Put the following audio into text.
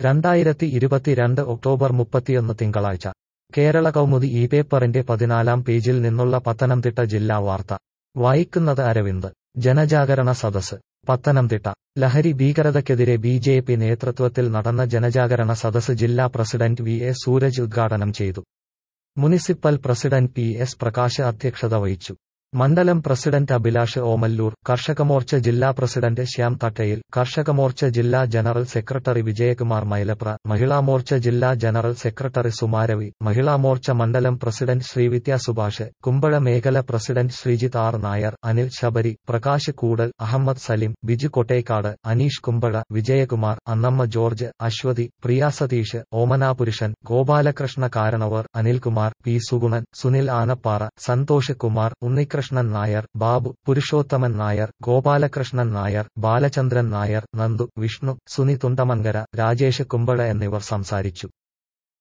രണ്ടായിരത്തി ഇരുപത്തിരണ്ട് ഒക്ടോബർ മുപ്പത്തിയൊന്ന് തിങ്കളാഴ്ച കേരള കൗമുദി ഈ പേപ്പറിന്റെ പതിനാലാം പേജിൽ നിന്നുള്ള പത്തനംതിട്ട ജില്ലാ വാർത്ത വായിക്കുന്നത് അരവിന്ദ് ജനജാഗരണ സദസ് പത്തനംതിട്ട ലഹരി ഭീകരതയ്ക്കെതിരെ ബി ജെ പി നേതൃത്വത്തിൽ നടന്ന ജനജാഗരണ സദസ് ജില്ലാ പ്രസിഡന്റ് വി എ സൂരജ് ഉദ്ഘാടനം ചെയ്തു municipal president P S Prakash അധ്യക്ഷത വഹിച്ചു മണ്ഡലം പ്രസിഡന്റ് അഭിലാഷ് ഓമല്ലൂർ കർഷകമോർച്ച ജില്ലാ പ്രസിഡന്റ് ശ്യാം തട്ടയിൽ കർഷകമോർച്ച ജില്ലാ ജനറൽ സെക്രട്ടറി വിജയകുമാർ മൈലപ്ര മഹിളാമോർച്ച ജില്ലാ ജനറൽ സെക്രട്ടറി സുമാരവി മഹിളാമോർച്ച മണ്ഡലം പ്രസിഡന്റ് ശ്രീവിദ്യ സുഭാഷ് കുമ്പഴ മേഖല president Sreejith R Nair Anil Sabari Prakash Koodal Ahammed Salim Biju Kottekkad Aneesh Kumbazha Vijayakumar Annamma George Aswathy Priya Satheesh Omanapurushan Gopalakrishna Karanavar Anilkumar P Sugunan Sunil Anappara Santhosh Kumar Unnikrishnan Nair Babu Purushothaman Nair Gopalakrishnan Nair Balachandran Nair Nandu Vishnu Suni Thundamankara Rajesh Kumbazha എന്നിവർ സംസാരിച്ചു